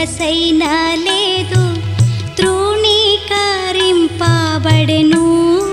బొగసైనా లేదు తృణీకరింపబడెను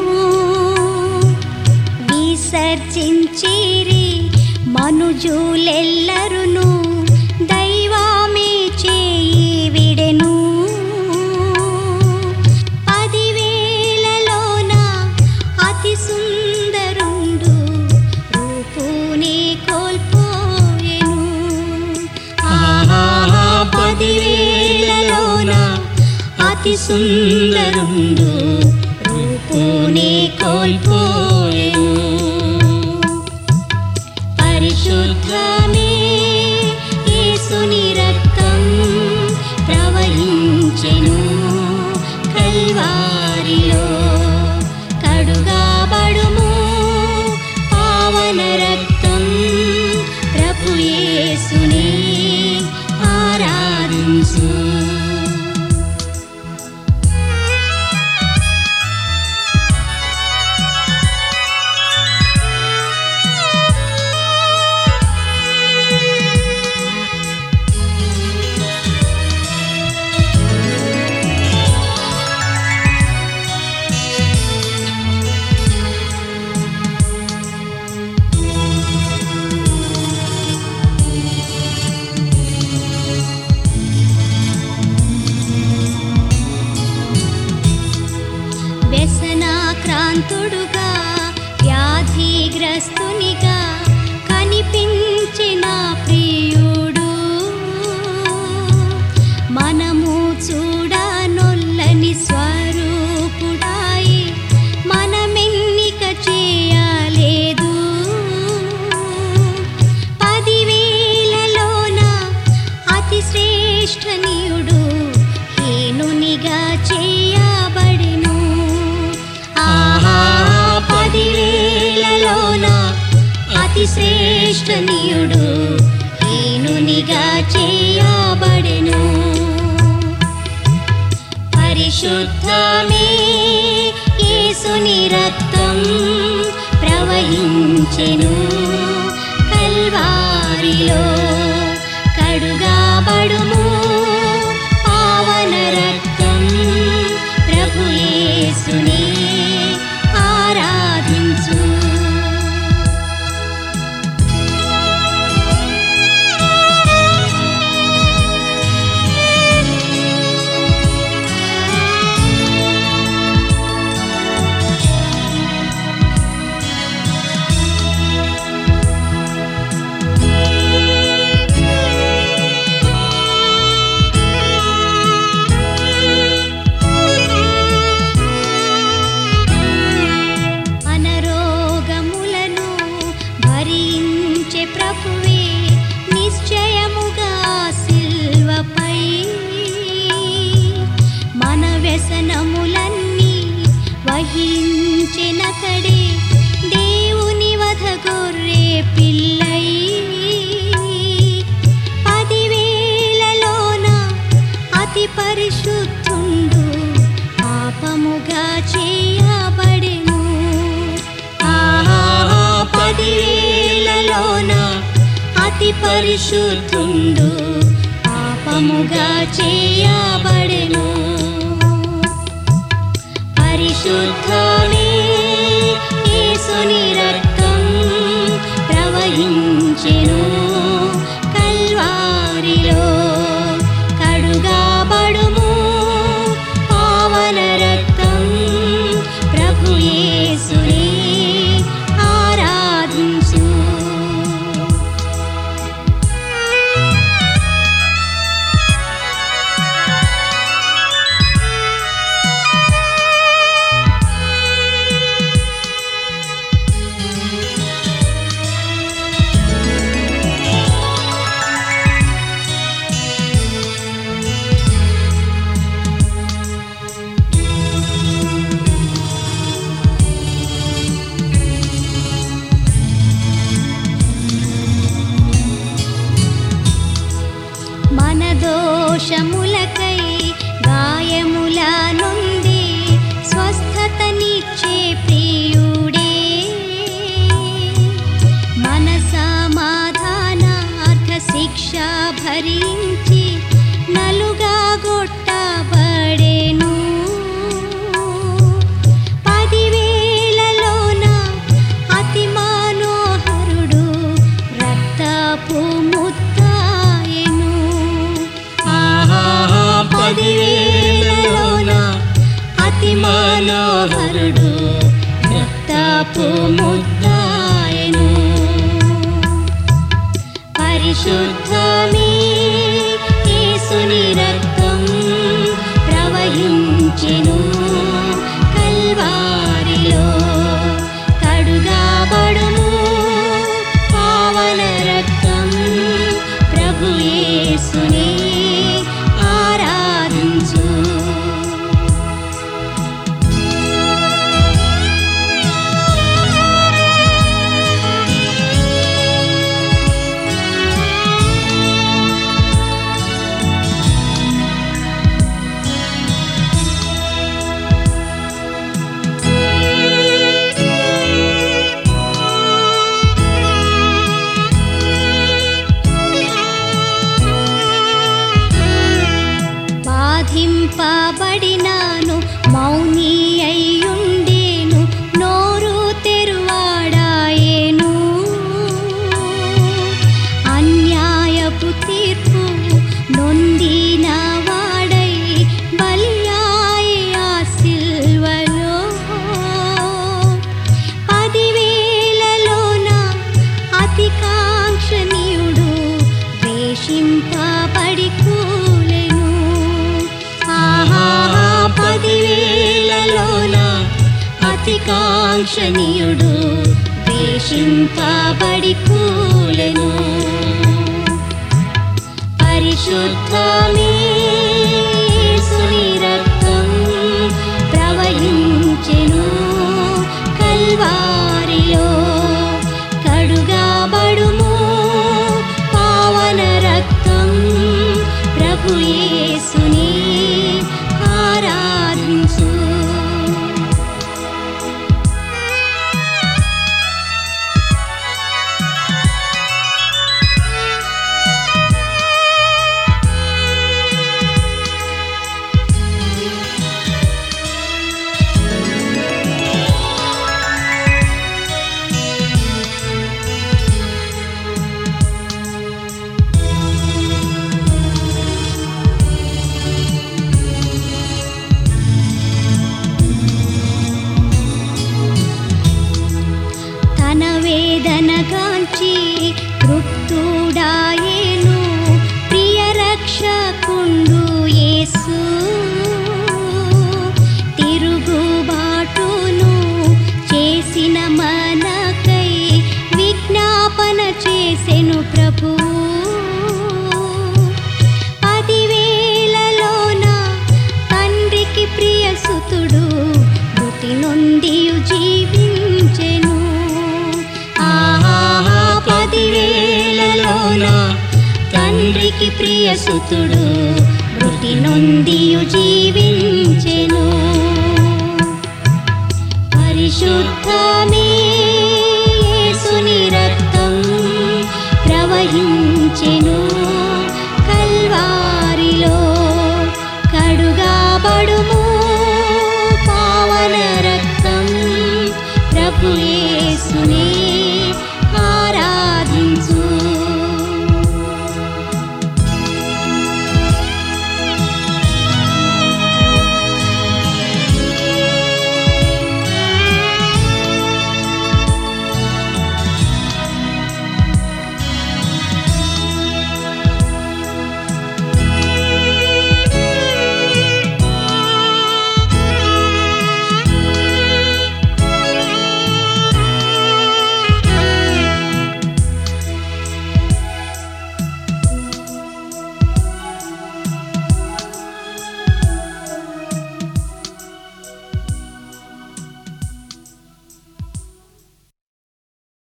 విసర్జించిరి మనుజులెల్లరును దైవమే చేయి విడెను పదివేలలోన అతి సుందరుండు రూపుని కోల్పోయెను ఆహా పదివేలలోన అతి సుందరుండు రూపుని కోల్పోయెను పరిశుద్ధమే యేసుని రక్తం ప్రవహించెను కల్వారిలో కడుగాబడుము పావన రక్తం ప్రభు యేసుని ఆరాధించు వ్యసనాక్రాంతుడుగా వ్యాధిగ్రస్తునిగా కనిపించిన ప్రియుడు మనము చూడనొల్లని స్వరూపుడాయి మనమెన్నిక చేయలేదు పదివేలలోన అతి శ్రేష్టనీయుడు హీనునిగా చేయబడెను ఆహా పదివేలలోన అతి శ్రేష్టనీయుడు హీనునిగా చేయబడెను పరిశుద్ధమే యేసుని రక్తం ప్రవహించెను కల్వారిలో కడుగాబడుము పావన రక్తం ప్రభు యేసుని ఆరాధించు అనరోగములను భరించే ప్రభువే నిశ్చయముగా సిల్వపై మన వ్యసనములన్నీ వహించినతడే దేవుని వధ గొర్రె పిల్లై పదివేలలోన అతి పరిశుద్ధుండు పాపముగా చేయబడెను ఆహా పదివేలలోన అతి పరిశుద్ధుండు పాపముగా చేయబడెను పరిశుద్ధమే యేసుని రక్తం ప్రవహించెను కల్వారిలో కడుగాబడుము పావన రక్తం ప్రభు యేసుని ఆరాధించు మన దోషములకై గాయముల నుండి స్వస్థతనిచ్చే ప్రియుడే మన సమాధానార్థ శిక్ష భరించి నలు పదివేలలోన అతి మనోహరుడు రక్తపు ముద్దాయను పరిశుద్ధమే యేసుని రక్తం ప్రవహించెను కల్వారిలో కడుగాబడును పావన రక్తం ప్రభు యేసునే ఆరాధించు బాధింపబడినాను మౌని అయ్యుండేను నోరు తెరువాడాయేను అన్యాయపు తీర్పు నొందిన వాడై బలియాయి ఆ సిల్వలో పదివేలలోన అతి కాంక్షణీయుడు వేషింపబడి కూలెను ఆహా పదివేలలోన అతి కాంక్షణీయుడు వేషింపబడి కూలెను పరిశుద్ధమే యేసుని రక్తం ప్రవహించెను కల్వారిలో కడుగాబడుము పావన రక్తం ప్రభు యేసుని ఆరాధించు తన వేదన కాంచి తృప్తుడాయేను ప్రియ రక్షకుండు యేసు తిరుగుబాటును చేసిన మనకై విజ్ఞాపన చేసెను ప్రభువు పదివేలలోన తండ్రికి ప్రియ సుతుడు మృతి నొంది జీవించెను ఆహా పదివేలలోన తండ్రికి ప్రియ సుతుడు మృతి నొంది జీవించెను పరిశుద్ధమే యేసుని రక్తం ప్రవహించెను కల్వారిలో కడుగాబడుము పావన రక్తం ప్రభు యేసునే